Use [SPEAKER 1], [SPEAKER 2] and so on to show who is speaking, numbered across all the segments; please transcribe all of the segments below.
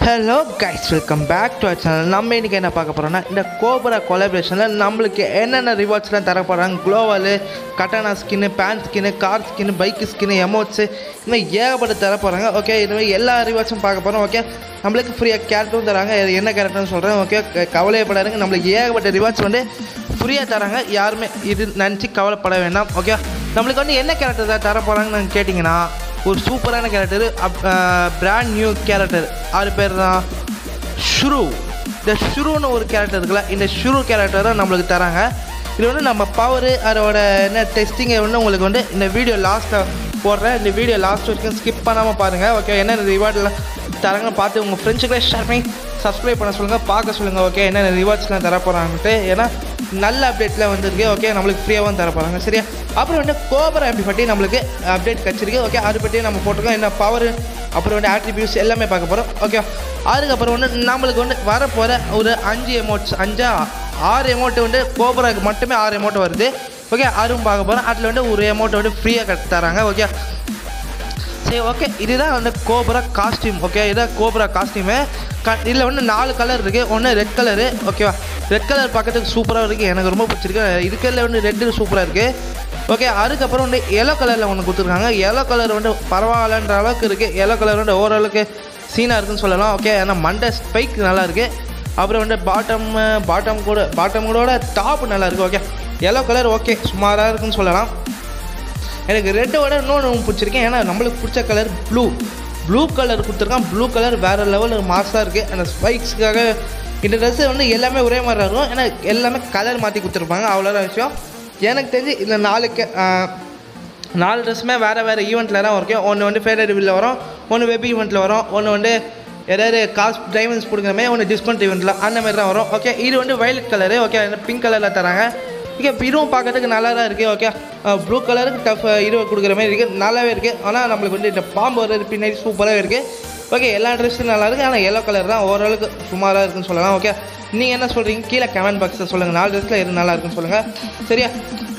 [SPEAKER 1] hello guys welcome back to our channel நம்ம இன்றைக்கி என்ன பார்க்க போகிறோம்னா இந்த கோபரா கொலாபரேஷனில் நம்மளுக்கு என்னென்ன ரிவார்ட்ஸ்லாம் தர போகிறாங்க gloo wall katana skin pant skin car skin bike skin emotes இந்த மாதிரி ஏகப்பட்ட தர போகிறாங்க ஓகே இது மாதிரி எல்லா ரிவார்ட்ஸும் பார்க்க போகிறோம் ஓகே நம்மளுக்கு ஃப்ரீயாக கேரக்டரும் தராங்க இது என்ன கேரக்டர்னு சொல்கிறேன் ஓகே கவலையப்படாதுங்க நம்மளுக்கு ஏகப்பட்ட ரிவார்ட்ஸ் வந்து ஃப்ரீயாக தராங்க யாருமே இது நினச்சி கவலைப்பட வேண்டாம் ஓகே நம்மளுக்கு வந்து என்ன கேரக்டர் தான் தர போகிறாங்கன்னு கேட்டிங்கன்னா ஒரு சூப்பரான கேரக்டர் பிராண்ட் நியூ கேரக்டர் ஆறு பேர் தான் ஷுரு இந்த ஷுருன்னு ஒரு கேரக்டர் இருக்குல்ல இந்த ஷுரு கேரக்டரை நம்மளுக்கு தராங்க இது வந்து நம்ம பவர் அதோட என்ன டெஸ்டிங்கை வந்து உங்களுக்கு வந்து இந்த வீடியோ லாஸ்ட்டில் போடுறேன் இந்த வீடியோ லாஸ்ட் வரைக்கும் ஸ்கிப் பண்ணாமல் பாருங்கள் ஓகே என்ன ரிவார்டெலாம் தராங்கன்னு பார்த்து உங்கள் ஃப்ரெண்ட்ஸுக்குள்ளே ஷேர் பண்ணி சப்ஸ்கிரைப் பண்ண சொல்லுங்கள் பார்க்க சொல்லுங்கள் ஓகே என்னென்ன ரிவார்ட்ஸ்லாம் தர போகிறாங்கன்ட்டு ஏன்னா நல்ல அப்டேட்லாம் வந்திருக்கு ஓகே நம்மளுக்கு ஃப்ரீயாகவும் தர போகிறாங்க சரியா அப்புறம் வந்து கோபரா ஆப்பி பற்றி நம்மளுக்கு அப்டேட் கிடச்சிருக்கு ஓகே அது பற்றி நம்ம போட்டிருக்கோம் என்ன பவர் அப்புறம் வந்து ஆட்ரிபியூட்ஸ் எல்லாமே பார்க்க போகிறோம் ஓகே அதுக்கப்புறம் வந்து நம்மளுக்கு வந்து வரப்போகிற ஒரு அஞ்சு எமௌண்ட்ஸ் அஞ்சா ஆறு எமௌண்ட் வந்து கோபராக்கு மட்டுமே ஆறு எமௌண்ட் வருது ஓகே அதுவும் பார்க்க போகிறோம் அதில் வந்து ஒரு எமௌண்ட் வந்து ஃப்ரீயாக கட்டு தராங்க ஓகே சரி ஓகே இதுதான் வந்து கோப்ரா காஸ்டியூம் ஓகே இதான் கோப்ரா காஸ்டியூமு க இதில் வந்து நாலு கலர் இருக்குது ஒன்று ரெட் கலரு ஓகேவா ரெட் கலர் பார்க்கறதுக்கு சூப்பராக இருக்குது எனக்கு ரொம்ப பிடிச்சிருக்கு இதுக்கெல்லாம் வந்து ரெட்டு சூப்பராக இருக்குது ஓகே அதுக்கப்புறம் வந்து எல்லோ கலரில் ஒன்று கொடுத்துருக்காங்க எல்லோ கலர் வந்து பரவாயில்லன்ற அளவுக்கு இருக்குது எல்லோ கலர் வந்து ஓரளவுக்கு சீனாக இருக்குன்னு சொல்லலாம் ஓகே ஆனால் மண்டை ஸ்பைக் நல்லா இருக்குது அப்புறம் வந்து பாட்டம் பாட்டம் கூட பாட்டம் கூட டாப் நல்லா இருக்குது ஓகே எல்லோ கலர் ஓகே சுமாராக இருக்குன்னு சொல்லலாம் எனக்கு ரெட்டோட இன்னொன்று பிடிச்சிருக்கேன் ஏன்னா நம்மளுக்கு பிடிச்ச கலர் ப்ளூ ப்ளூ கலர் கொடுத்துருக்கான் ப்ளூ கலர் வேறு லெவலில் மாசாக இருக்குது அந்த ஸ்பைக்ஸ்க்காக இந்த ட்ரெஸ்ஸு வந்து எல்லாமே ஒரே மாதிரி இருக்கும் ஏன்னா எல்லாமே கலர் மாற்றி கொடுத்துருப்பாங்க அவ்வளோதான் விஷயம் எனக்கு தெரிஞ்சு இந்த நாலு கே- ஆஹ், நாலு ட்ரெஸ்ஸுமே வேறு வேறு ஈவெண்ட்டில் தான் இருக்கும் ஒன்று வந்து ஃபேடர் ரிவில்ல வரும் ஒன்று வெப் ஈவெண்ட்டில் வரும் ஒன்று வந்து ஏதாவது காசு டைமண்ட்ஸ் கொடுக்குற மாதிரி ஒன்று டிஸ்கவுண்ட் ஈவெண்ட்டில் அந்த மாதிரி தான் வரும் ஓகே இது வந்து வயலட் கலரு ஓகே பிங்க் கலரில் தராங்க ஓகே இதுவும் பார்க்கறதுக்கு நல்லா தான் இருக்குது ஓகே ப்ளூ கலருக்கு டஃப் இது கொடுக்குற மாதிரி இருக்குது நல்லாவே இருக்குது ஆனால் நம்மளுக்கு வந்து இந்த பாம்பு வர்றது பின்னாடி சூப்பராக இருக்குது ஓகே எல்லா ட்ரெஸ்ஸும் நல்லா இருக்குது ஆனால் எல்லோ கலர் தான் ஓரளவுக்கு சுமாராக இருக்குன்னு சொல்லலாம் ஓகே நீங்கள் என்ன சொல்கிறீங்க கீழே கமெண்ட் பாக்ஸில் சொல்லுங்கள் நாலு ட்ரெஸ்ஸில் எது நல்லா இருக்குன்னு சொல்லுங்கள் சரியா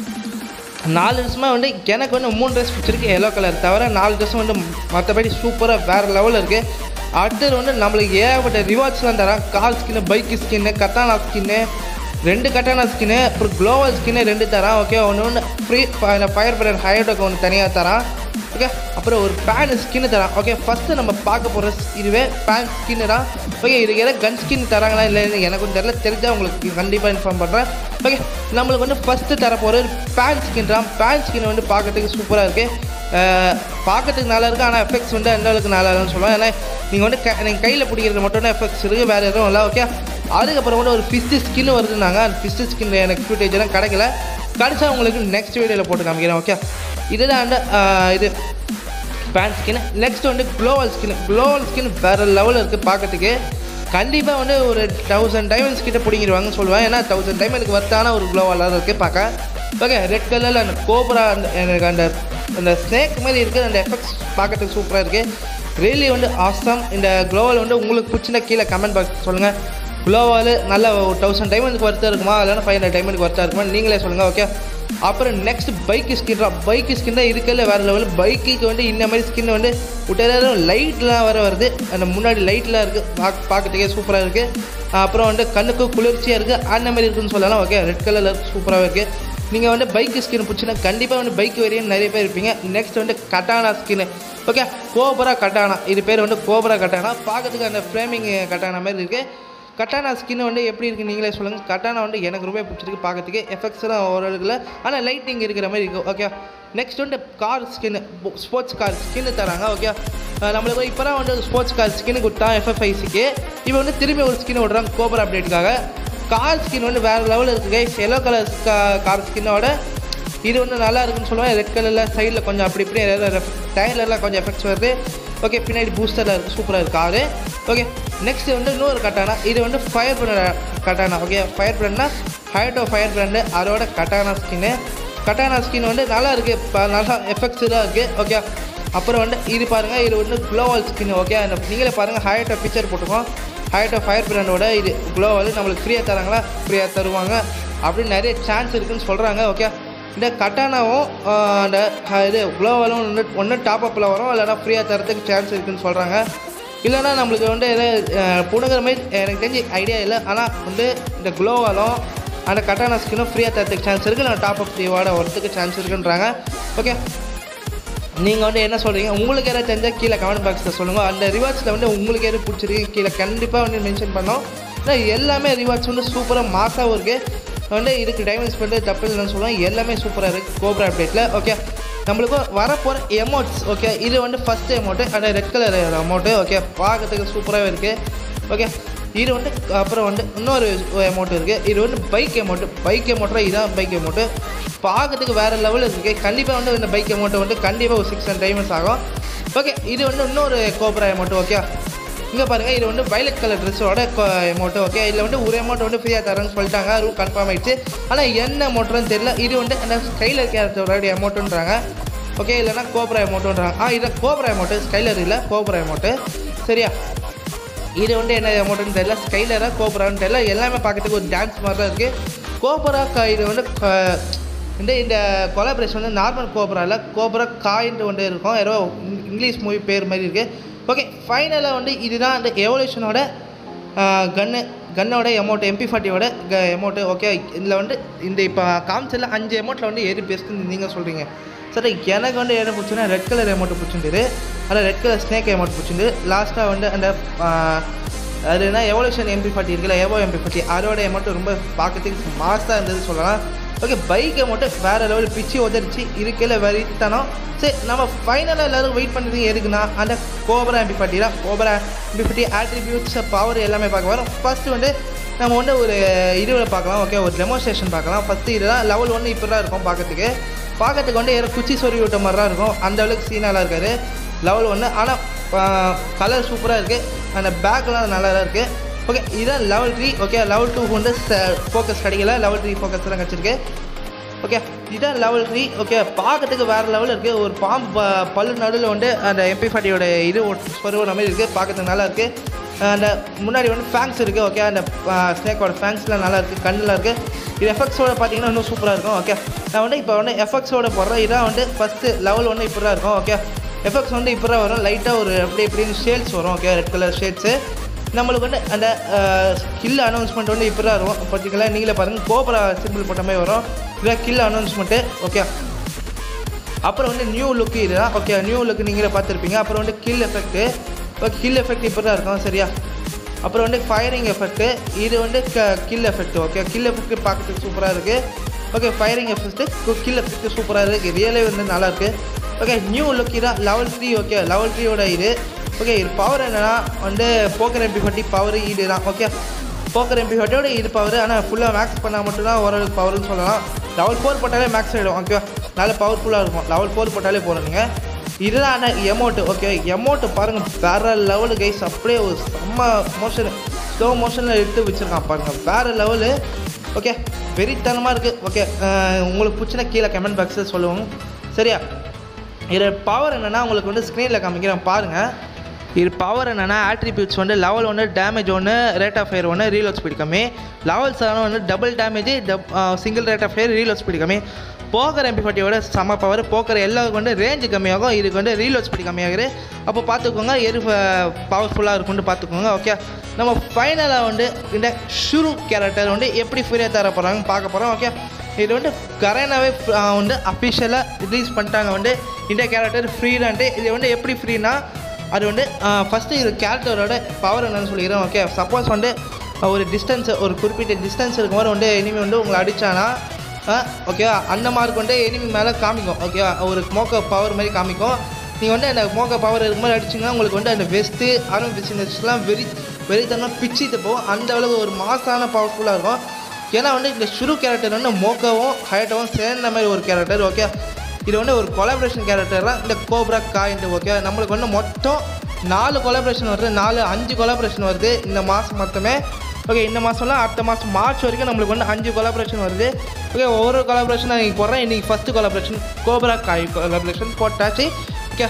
[SPEAKER 1] நாலு ட்ரெஸ்ஸுமே வந்து எனக்கு வந்து மூணு ட்ரெஸ் பிடிச்சிருக்கு எல்லோ கலர் தவிர நாலு ட்ரெஸ்ஸும் வந்து மற்றபடி சூப்பராக வேறு லெவலில் இருக்குது அடுத்தது வந்து நம்மளுக்கு ஏகப்பட்ட ரிவார்ட்ஸ்லாம் தரான் car skin bike skin katana skin ரெண்டு கட்டானா ஸ்கின்னு அப்புறம் க்ளோவல் ஸ்கின்னு ரெண்டு தரான் ஓகே ஒன்று ஒன்று ஃப்ரீ ஃபயர் பிரைட் ஹைடோக்கு ஒன்று தனியாக தரான் ஓகே அப்புறம் ஒரு பேன் ஸ்கின்னு தரான் ஓகே ஃபஸ்ட்டு நம்ம பார்க்க போகிற இதுவே பேன் ஸ்கின்னு தான் ஓகே இதுக்கு ஏதாவது கன் ஸ்கின் தராங்களா இல்லைன்னு எனக்கு கொஞ்சம் தெரியல தெரிஞ்சால் உங்களுக்கு கண்டிப்பாக இன்ஃபார்ம் பண்ணுறேன் ஓகே நம்மளுக்கு வந்து ஃபஸ்ட்டு தர போகிற பேன் ஸ்கின் தான் பேன் ஸ்கின் வந்து பார்க்கறதுக்கு சூப்பராக இருக்குது பார்க்கறதுக்கு நல்லா இருக்குது ஆனால் எஃபெக்ட்ஸ் வந்து எந்த அளவுக்கு நல்லா இருக்குன்னு சொல்லுவேன் ஏன்னா நீங்கள் வந்து க நீங்கள் கையில் பிடிக்கிறது மட்டும் தான் எஃபெக்ட்ஸ் இருக்குது வேறு எதுவும் இல்லை ஓகே அதுக்கப்புறம் கூட ஒரு ஃபிஸ்ட்டு ஸ்கின் வருதுன்னாங்க அந்த ஃபிஸ்ட்டு ஸ்கின் எனக்கு ஃபுட்டேஜெல்லாம் கிடைக்கல கிடைச்சா உங்களுக்கு நெக்ஸ்ட் வீடியோவில் போட்டு காமிக்கிறேன் ஓகே இதுதான் வந்து ஆஹ், இது பேண்ட் ஸ்கின் நெக்ஸ்ட் வந்து க்ளோவல் ஸ்கின் க்ளோவல் ஸ்கின் வேறு லெவலில் இருக்குது பார்க்கறதுக்கு கண்டிப்பாக வந்து ஒரு தௌசண்ட் டைமண்ட்ஸ் கிட்ட பிடிங்கிடுவாங்கன்னு சொல்லுவேன் ஏன்னா தௌசண்ட் டைமண்ட்க்கு வர்த்தான ஒரு க்ளோவலாக இருக்குது பார்க்க ஓகே ரெட் கலரில் அந்த கோப்ரா அந்த எனக்கு அந்த அந்த ஸ்னேக் மாதிரி இருக்குது அந்த எஃபெக்ட்ஸ் பார்க்கறதுக்கு சூப்பராக இருக்குது ரியலி வந்து ஆசம் இந்த க்ளோவல் வந்து உங்களுக்கு பிடிச்சிருந்தா கீழே கமெண்ட் பாக்ஸ் சொல்லுங்கள் க்ளோவால் நல்ல ஒரு தௌசண்ட் டைமண்ட்க்கு ஒர்த்தாக இருக்குமா இல்லைன்னா ஃபைவ் ஹண்ட்ரட் டைமண்ட்க்கு ஒர்த்தாக இருக்குமா நீங்களே சொல்லுங்கள் ஓகே அப்புறம் நெக்ஸ்ட் பைக் ஸ்கின் தான் பைக் ஸ்கின் தான் இருக்கல வேறு லெவல் பைக்குக்கு வந்து இந்த மாதிரி ஸ்கின் வந்து விட்டதும் லைட்லாம் வர வருது அந்த முன்னாடி லைட்லாம் இருக்குது பார்க்க பார்க்கறதுக்கே சூப்பராக இருக்குது அப்புறம் வந்து கண்ணுக்கு குளிர்ச்சியாக இருக்குது அந்த மாதிரி இருக்குன்னு சொல்லலாம் ஓகே ரெட் கலரில் சூப்பராக இருக்குது நீங்கள் வந்து பைக் ஸ்கின் பிடிச்சினா கண்டிப்பாக வந்து பைக் வெறியன் நிறைய பேர் இருப்பீங்க நெக்ஸ்ட் வந்து கட்டானா ஸ்கின் ஓகே கோபரா கட்டானா இது பேர் வந்து கோபரா கட்டானா பார்க்கறதுக்கு அந்த ஃப்ரேமிங் கட்டானா மாதிரி இருக்குது கட்டானா ஸ்கின் வந்து எப்படி இருக்குது நீங்களே சொல்லுங்கள் கட்டானா வந்து எனக்கு ரொம்ப பிடிச்சிருக்கு பார்க்கறதுக்கு எஃபெக்ட்ஸ்லாம் ஓரளவுக்கு இல்லை ஆனால் லைட்டிங் இருக்கிற மாதிரி இருக்கும் ஓகே நெக்ஸ்ட் வந்து car skin sports car skin தராங்க ஓகே நம்மளுக்கு இப்போ தான் வந்து ஸ்போர்ட்ஸ் கார் ஸ்கின்னு கொடுத்தான் எஃப்எஃப்ஐசிக்கு இப்போ வந்து திரும்பி ஒரு ஸ்கின் விடுறாங்க கோபர் அப்டேட்டுக்காக கார் ஸ்கின் வந்து வேறு லெவலில் இருக்குது கைஸ் எல்லோ கலர் கார் ஸ்கின்னோட இது வந்து நல்லா இருக்குன்னு சொல்லுவேன் ரெட் கலரில் சைடில் கொஞ்சம் அப்படி இப்படி டயர்லலாம் கொஞ்சம் எஃபெக்ட்ஸ் வருது ஓகே பின்னாடி பூஸ்டரில் இருக்குது சூப்பராக இருக்குது காரு ஓகே நெக்ஸ்ட் வந்து இன்னொரு கட்டானா இது வந்து fire brand katana okay fire பிராண்ட்னா ஹைட்டோ ஃபயர் பிராண்டு அதோட கட்டானா ஸ்கின்னு கட்டானா ஸ்கின் வந்து நல்லா இருக்குது இப்போ நல்லா எஃபெக்ட்ஸ் தான் இருக்குது ஓகே அப்புறம் வந்து இது பாருங்கள் இது வந்து க்ளோவல் ஸ்கின் ஓகே அந்த நீங்களே பாருங்கள் ஹைட்டோ பிக்சர் போட்டுக்கோம் ஹைட்டோ ஃபயர் பிராண்டோட இது க்ளோவல் நம்மளுக்கு ஃப்ரீயாக தராங்களா ஃப்ரீயாக தருவாங்க அப்படின்னு நிறைய சான்ஸ் இருக்குன்னு சொல்கிறாங்க ஓகே இந்த கட்டானாவும் ஆஹ், அந்த க- இது க்ளோவலும் ஒன்று ஒன்று டாப் அப்பில் வரும் இல்லைனா ஃப்ரீயாக தரத்துக்கு சான்ஸ் இருக்குன்னு சொல்கிறாங்க இல்லைன்னா நம்மளுக்கு வந்து எதாவது புடுங்குற மாதிரி எனக்கு தெரிஞ்சு ஐடியா இல்லை ஆனால் வந்து இந்த க்ளோவாலும் அந்த கட்டான ஸ்கின்னும் ஃப்ரீயாக தரத்துக்கு சான்ஸ் இருக்குது நான் டாப் அப் ஃப்ரீவோட வரதுக்கு சான்ஸ் இருக்குன்றாங்க ஓகே நீங்கள் வந்து என்ன சொல்கிறீங்க உங்களுக்கு யாராவது தெரிஞ்சால் கீழே கமெண்ட் பாக்ஸில் சொல்லுங்கள் அந்த ரிவார்ட்ஸில் வந்து உங்களுக்கு எது பிடிச்சிருக்கு கீழே கண்டிப்பாக வந்து மென்ஷன் பண்ணோம் ஏன்னா எல்லாமே ரிவார்ட்ஸ் வந்து சூப்பராக மாசாகவும் இருக்குது வந்து இதுக்கு டைமண்ட்ஸ் பண்ணிட்டு தப்பு இல்லைன்னு சொல்லுவோம் எல்லாமே சூப்பராக இருக்குது கோப்ரா அப்டேட்டில் ஓகே நம்மளுக்கு வரப்போகிற எமௌண்ட்ஸ் ஓகே இது வந்து ஃபஸ்ட் எமௌண்ட்டு அந்த ரெட் கலர் அமௌண்ட்டு ஓகே பார்க்கறதுக்கு சூப்பராகவே இருக்குது ஓகே இது வந்து அப்புறம் வந்து இன்னொரு அமௌண்ட் இருக்குது இது வந்து பைக் அமௌண்ட்டு பைக் அமௌண்ட்டில் இதான் பைக் அமௌண்ட்டு பார்க்கறதுக்கு வேறு லெவலில் இருக்குது கண்டிப்பாக வந்து இந்த பைக் அமௌண்ட்டு வந்து கண்டிப்பாக ஒரு சிக்ஸ் ஹண்ட்ரட் டைமண்ட்ஸ் ஆகும் ஓகே இது வந்து இன்னொரு கோப்ரா அமௌண்ட்டு ஓகே இங்கே பாருங்கள் இது வந்து வயலட் கலர் ட்ரெஸ்ஸோட அமௌண்ட்டு ஓகே இதில் வந்து ஒரு அமௌண்ட் வந்து ஃப்ரீயாக தரேன்னு சொல்லிட்டாங்க ரூல் கன்ஃபார்ம் ஆயிடுச்சு ஆனால் என்ன அமௌண்ட்டுன்னு தெரியல இது வந்து அந்த ஸ்கைலர் கேரக்டரோட அமௌண்ட்டுன்றாங்க ஓகே இல்லைன்னா கோப்ரா அமௌண்ட்டுன்றாங்க ஆ இது கோப்ரா அமௌண்ட்டு ஸ்கைலர் இல்லை கோப்ரா அமௌண்ட்டு சரியா இது வந்து என்ன அமௌண்ட்டுன்னு தெரியல ஸ்கைலராக கோபுரான்னு தெரியல எல்லாமே பார்க்கறதுக்கு ஒரு டான்ஸ் மாதிரி தான் இருக்குது கோபுரா இது வந்து க- இந்த இந்த கொலாபரேஷன் வந்து நார்மல் கோபுரா இல்லை கோபுரா காயின்ட்டு ஒன்று இருக்கும் ஏதோ இங்- இங்கிலீஷ் மூவி பேர் மாதிரி இருக்குது ஓகே ஃபைனலாக வந்து இதுதான் அந்த எவல்யூஷனோட கன்னு கன்னோட அமௌண்ட் எம்பி ஃபார்ட்டியோட க அமௌண்ட்டு ஓகே இதில் வந்து இந்த இப்போ காமிச்சதில் அஞ்சு அமௌண்ட்டில் வந்து எது பெஸ்ட்டுன்னு நீங்கள் சொல்கிறீங்க சரி எனக்கு வந்து என்ன பிடிச்சுன்னா ரெட் கலர் அமௌண்ட் பிடிச்சிருந்தது அதில் ரெட் கலர் ஸ்னேக் அமௌண்ட் பிடிச்சிருந்து லாஸ்ட்டாக வந்து அந்த ஆஹ், அது என்ன எவல்யூஷன் எம்பி ஃபார்ட்டி இருக்குல்ல எவோ எம்பி ஃபார்ட்டி அதோட அமௌண்ட் ரொம்ப பார்க்கறதுக்கு மாசாக இருந்தது சொல்லலாம் ஓகே பைக்கை மட்டும் வேறு லெவல் பிச்சு உதறிச்சு இருக்கையில் வெறித்தனம் சரி நம்ம ஃபைனலாக எல்லோரும் வெயிட் பண்ணுறது எதுக்குன்னா அந்த கோபரா எம்பி ஃபார்ட்டி தான் Cobra MP forty attributes power எல்லாமே பார்க்க வரோம் ஃபஸ்ட்டு வந்து நம்ம வந்து ஒரு இதுவில் பார்க்கலாம் ஓகே ஒரு டெமோஸ்ட்ரேஷன் பார்க்கலாம் ஃபஸ்ட்டு இதுதான் லெவல் ஒன்று இப்படி தான் இருக்கும் பார்க்கறதுக்கு பார்க்கறதுக்கு வந்து ஏதோ குச்சி சொருவி விட்ட மாதிரி தான் இருக்கும் அந்த அளவுக்கு சீனாலாம் இருக்காது லெவல் ஒன்று ஆனால் கலர் சூப்பராக இருக்குது அந்த பேக்லாம் நல்லா தான் இருக்குது ஓகே இதான் level three okay level two வந்து ஃபோக்கஸ் கிடைக்கல லெவல் த்ரீ ஃபோக்கஸ் தான் கிடச்சிருக்கு ஓகே இதான் லெவல் த்ரீ ஓகே பார்க்கறதுக்கு வேறு லெவலில் இருக்குது ஒரு பாம்பு ப- பல்லு நடுவில் வந்து அந்த எம்பி ஃபார்ட்டியோட இது சொருவுற மாதிரி இருக்குது பார்க்கறதுக்கு நல்லா இருக்குது அந்த முன்னாடி வந்து ஃபேங்ஸ் இருக்குது ஓகே அந்த ஸ்னேக்கோட ஃபேங்ஸ்லாம் நல்லா இருக்குது கண்ணில் இருக்குது இது எஃபெக்ட்ஸோட பார்த்தீங்கன்னா இன்னும் சூப்பராக இருக்கும் ஓகே நான் வந்து இப்போ வந்து எஃபெக்ட்ஸோட போடுறேன் இதான் வந்து ஃபஸ்ட்டு லெவல் ஒன்று இப்படி தான் இருக்கும் ஓகே எஃபெக்ட்ஸ் வந்து இப்படி தான் வரும் லைட்டாக ஒரு அப்படி இப்படின்னு ஷேட்ஸ் வரும் ஓகே ரெட் கலர் ஷேட்ஸு நம்மளுக்கு வந்து அந்த கில் அனௌன்ஸ்மெண்ட் வந்து இப்படி தான் இருக்கும் பர்டிகுலர் நீங்களே பாருங்கள் கோபரா சிம்பிள் போட்ட மாதிரி வரும் இதான் கில் அனௌன்ஸ்மெண்ட்டு ஓகே அப்புறம் வந்து நியூ லுக் இதுதான் ஓகே நியூ லுக் நீங்களே பார்த்துருப்பீங்க அப்புறம் வந்து kill effect okay kill effect இப்படி தான் இருக்கும் சரியா அப்புறம் வந்து ஃபயரிங் எஃபெக்ட்டு இது வந்து க kill effect okay kill effect பார்க்கறதுக்கு சூப்பராக இருக்குது okay firing effect kill effect சூப்பராக இருக்குது ரியலே வந்து நல்லா இருக்குது ஓகே நியூ லுக் இதான் லெவல் த்ரீ ஓகே லெவல் த்ரீயோட இது ஓகே இது பவர் என்னன்னா வந்து போக்கர் எம்பி ஃபட்டி பவர் இது தான் ஓகே போக்கர் எம்பி ஃபட்டியோட இது பவர் ஆனால் ஃபுல்லாக மேக்ஸ் பண்ணால் மட்டும்தான் ஓரளவுக்கு பவர்னு சொல்லலாம் லெவல் ஃபோர் போட்டாலே மேக்ஸ் ஆகிடும் ஓகே நல்ல பவர்ஃபுல்லாக இருக்கும் லெவல் ஃபோர் போட்டாலே போகிறோம் நீங்கள் இதுதான் ஆனால் எமௌண்ட்டு ஓகே எமௌண்ட்டு பாருங்கள் வேறு லெவலு கைஸ் அப்படியே ஒரு செம்ம மோஷன் ஸ்லோ மோஷனில் எடுத்து வச்சுருக்கான் பாருங்கள் வேறு லெவலு ஓகே வெறித்தனமாக இருக்குது ஓகே உங்களுக்கு பிடிச்சினா கீழே கமெண்ட் பாக்ஸில் சொல்லுவோம் சரியா இது பவர் என்னென்னா உங்களுக்கு வந்து ஸ்க்ரீனில் காமிக்கிறேன் பாருங்கள் இது பவர் என்னென்னா ஆட்ரிபியூட்ஸ் வந்து லெவல் ஒன்று டேமேஜ் ஒன்று ரேட் ஆஃப் ஃபயர் ஒன்று ரீலோட் ஸ்பீட் கம்மி லெவல் செவன் வந்து டபுள் டேமேஜ் டப் single rate of fire reload speed கம்மி போக்கர் எம்பி ஃபார்ட்டியோட செம பவர் போக்கர் எல்லாருக்கும் வந்து ரேஞ்சு கம்மியாகும் இதுக்கு வந்து ரீலோட் ஸ்பீட் கம்மியாகுது அப்போ பார்த்துக்கோங்க எது பவர்ஃபுல்லாக இருக்கும்னு பார்த்துக்கோங்க ஓகே நம்ம ஃபைனலாக வந்து இந்த ஷுரு கேரக்டர் வந்து எப்படி ஃப்ரீயாக தர போகிறாங்கன்னு பார்க்க போகிறோம் ஓகே இது வந்து கரைனாவே வந்து அஃபிஷியலாக ரிலீஸ் பண்ணிட்டாங்க வந்து இந்த கேரக்டர் ஃப்ரீலான்ட்டு இது வந்து எப்படி ஃப்ரீனா அது வந்து ஃபஸ்ட்டு இது கேரக்டரோட பவர் என்னன்னு சொல்லிக்கிறேன் ஓகே சப்போஸ் வந்து அஹ், ஒரு டிஸ்டன்ஸ் ஒரு குறிப்பிட்ட டிஸ்டன்ஸ் இருக்கும் போது வந்து எனிமி வந்து உங்களை அடித்தானா ஓகே அந்த மார்க் வந்து எனிமி மேலே காமிக்கும் ஓகே ஒரு மோக்க பவர் மாதிரி காமிக்கும் நீங்கள் வந்து அந்த மோக்க பவர் இருக்கும் போது அடிச்சிங்கன்னா உங்களுக்கு வந்து அந்த வெஸ்ட்டு ஆர்மி பிஸ்னஸ்லாம் வெறி வெறித்தனமாக பிச்சுட்டு போகும் அந்த அளவுக்கு ஒரு மாசான பவர்ஃபுல்லாக இருக்கும் ஏன்னா வந்து இந்த ஷுரு கேரக்டர் வந்து மோக்காவும் ஹைட்டாவும் சேர்ந்த மாதிரி ஒரு கேரக்டர் ஓகே இது வந்து ஒரு கொலாபரேஷன் கேரக்டர் தான் இந்த கோப்ரா காயின்ட்டு ஓகே நம்மளுக்கு வந்து மொத்தம் நாலு கொலாபரேஷன் வருது நாலு அஞ்சு கொலாபரேஷன் வருது இந்த மாதம் மொத்தமே ஓகே இந்த மாதம்லாம் அடுத்த மாதம் மார்ச் வரைக்கும் நம்மளுக்கு வந்து அஞ்சு கொலாபரேஷன் வருது ஓகே ஒவ்வொரு கொலாபரேஷன் நான் இன்றைக்கி போடுறேன் இன்றைக்கி ஃபஸ்ட்டு கொலாபரேஷன் கோப்ரா காய் கொலாபரேஷன் போட்டாச்சு ஓகே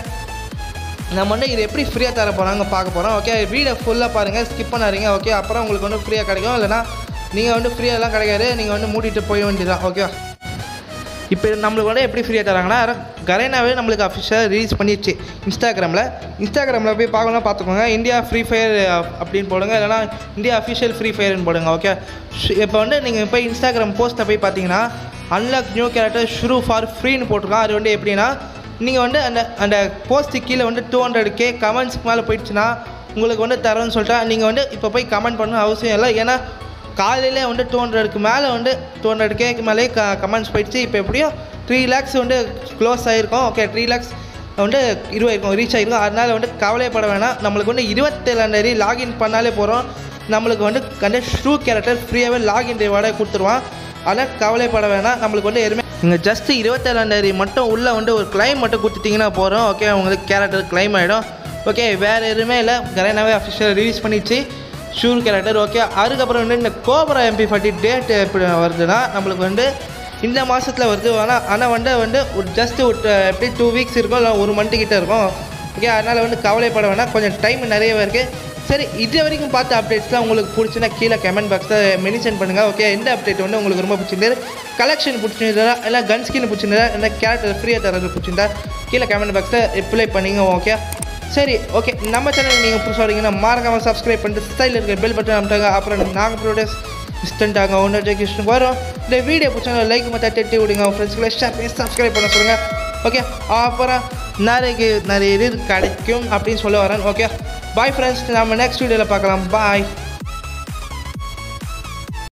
[SPEAKER 1] நம்ம வந்து இது எப்படி ஃப்ரீயாக தர போகிறாங்க பார்க்க போகிறோம் ஓகே வீடியோ ஃபுல்லாக பாருங்கள் ஸ்கிப் பண்ணாதீங்க ஓகே அப்புறம் உங்களுக்கு வந்து ஃப்ரீயாக கிடைக்கும் இல்லைனா நீங்கள் வந்து ஃப்ரீயாலாம் கிடைக்காது நீங்கள் வந்து மூடிட்டு போய் வேண்டியதான் ஓகே இப்போ நம்மளுக்கு வந்து எப்படி ஃப்ரீயாக தராங்கன்னா கரேனாவே நம்மளுக்கு அஃபிஷியலாக ரிலீஸ் பண்ணிடுச்சு இன்ஸ்டாகிராமில் இன்ஸ்டாகிராமில் போய் பார்க்கணும் பார்த்துக்கோங்க இந்தியா ஃப்ரீ ஃபயர் அப்படின்னு போடுங்க இல்லைனா இந்தியா அஃபிஷியல் ஃப்ரீ ஃபயர்னு போடுங்க ஓகே இப்போ வந்து நீங்கள் போய் இன்ஸ்டாகிராம் போஸ்ட்டை போய் பார்த்தீங்கன்னா unlock new character Shirou for ஃப்ரீன்னு போட்டிருக்கோம் அது வந்து எப்படின்னா நீங்கள் வந்து அந்த அந்த போஸ்ட்டு கீழே வந்து டூ ஹண்ட்ரட் கே கமெண்ட்ஸ்க்கு மேலே போயிடுச்சுன்னா உங்களுக்கு வந்து தரோன்னு சொல்லிட்டா நீங்கள் வந்து இப்போ போய் கமெண்ட் பண்ணணும் அவசியம் இல்லை ஏன்னா காலையிலே வந்து டூ ஹண்ட்ரடுக்கு மேலே வந்து டூ ஹண்ட்ரட் கேக்கு மேலே க கமெண்ட்ஸ் போயிடுச்சு இப்போ எப்படியும் த்ரீ லேக்ஸ் வந்து க்ளோஸ் ஆகிருக்கும் ஓகே த்ரீ லேக்ஸ் வந்து இருபது ரீச் ஆகிருக்கும் அதனால் வந்து கவலைப்பட வேணாம் நம்மளுக்கு வந்து இருபத்தேழாந்தேதி லாகின் பண்ணாலே போகிறோம் நம்மளுக்கு வந்து அந்த ஷூ கேரக்டர் ஃப்ரீயாகவே லாகின் ரிவார்டை கொடுத்துருவான் அதனால் கவலைப்பட வேணாம் நம்மளுக்கு வந்து எதுவுமே நீங்கள் ஜஸ்ட்டு இருபத்தேழாந்தேதி மட்டும் உள்ளே வந்து ஒரு கிளைம் மட்டும் கொடுத்துட்டிங்கன்னா போகிறோம் ஓகே உங்களுக்கு கேரக்டர் கிளைம் ஆகிடும் ஓகே வேறு எதுவுமே இல்லை கரைனாவே அஃபிஷியல் ரிலீஸ் பண்ணிடுச்சு ஷூர் கேரக்டர் ஓகே அதுக்கப்புறம் வந்து இந்த கோபரா எம்பி ஃபார்ட்டி டேட் எப்படி வருதுன்னா நம்மளுக்கு வந்து இந்த மாதத்தில் வருது ஆனால் ஆனால் வந்து வந்து ஒரு ஜஸ்ட் ஒரு எப்படி டூ வீக்ஸ் இருக்கும் இல்லை ஒரு மந்த்து கிட்ட இருக்கும் ஓகே அதனால் வந்து கவலைப்பட வேணாம் கொஞ்சம் டைம் நிறையவே இருக்குது சரி இது வரைக்கும் பார்த்த அப்டேட்ஸ்லாம் உங்களுக்கு பிடிச்சுன்னா கீழே கமெண்ட் பாக்ஸில் மென்ஷன் பண்ணுங்கள் ஓகே எந்த அப்டேட் வந்து உங்களுக்கு ரொம்ப பிடிச்சிருந்தது கலெக்ஷன் பிடிச்சிருந்ததா இல்லை கன் ஸ்கின் பிடிச்சிருந்ததா இல்லை கேரக்டர் ஃப்ரீயாக தரது பிடிச்சிருந்தா கீழே கமெண்ட் பாக்ஸில் ரிப்ளை பண்ணிங்க ஓகே சரி ஓகே நம்ம சேனல் நீங்கள் புதுசாக வரீங்கன்னா மறக்காமல் சப்ஸ்கிரைப் பண்ணிட்டு ஸ்டைல் இருக்க பெல் பட்டன் அமுட்டாங்க அப்புறம் நாங்கள் ப்ரோடக்ட்ஸ் இன்ஸ்டன்ட் ஆகும் ஒன்று நோட்டிஃபிகேஷன் வரும் இந்த வீடியோ பிடிச்சா லைக் மட்டும் தட்டி விடுங்க உங்கள் ஃப்ரெண்ட்ஸ்களை ஷேர் பண்ணி சப்ஸ்கிரைப் பண்ண சொல்லுங்கள் ஓகே அப்புறம் நிறைய நிறைய இது கிடைக்கும் அப்படின்னு சொல்ல வரேன் ஓகே பாய் ஃப்ரெண்ட்ஸ் நம்ம நெக்ஸ்ட் வீடியோவில் பார்க்கலாம் பாய்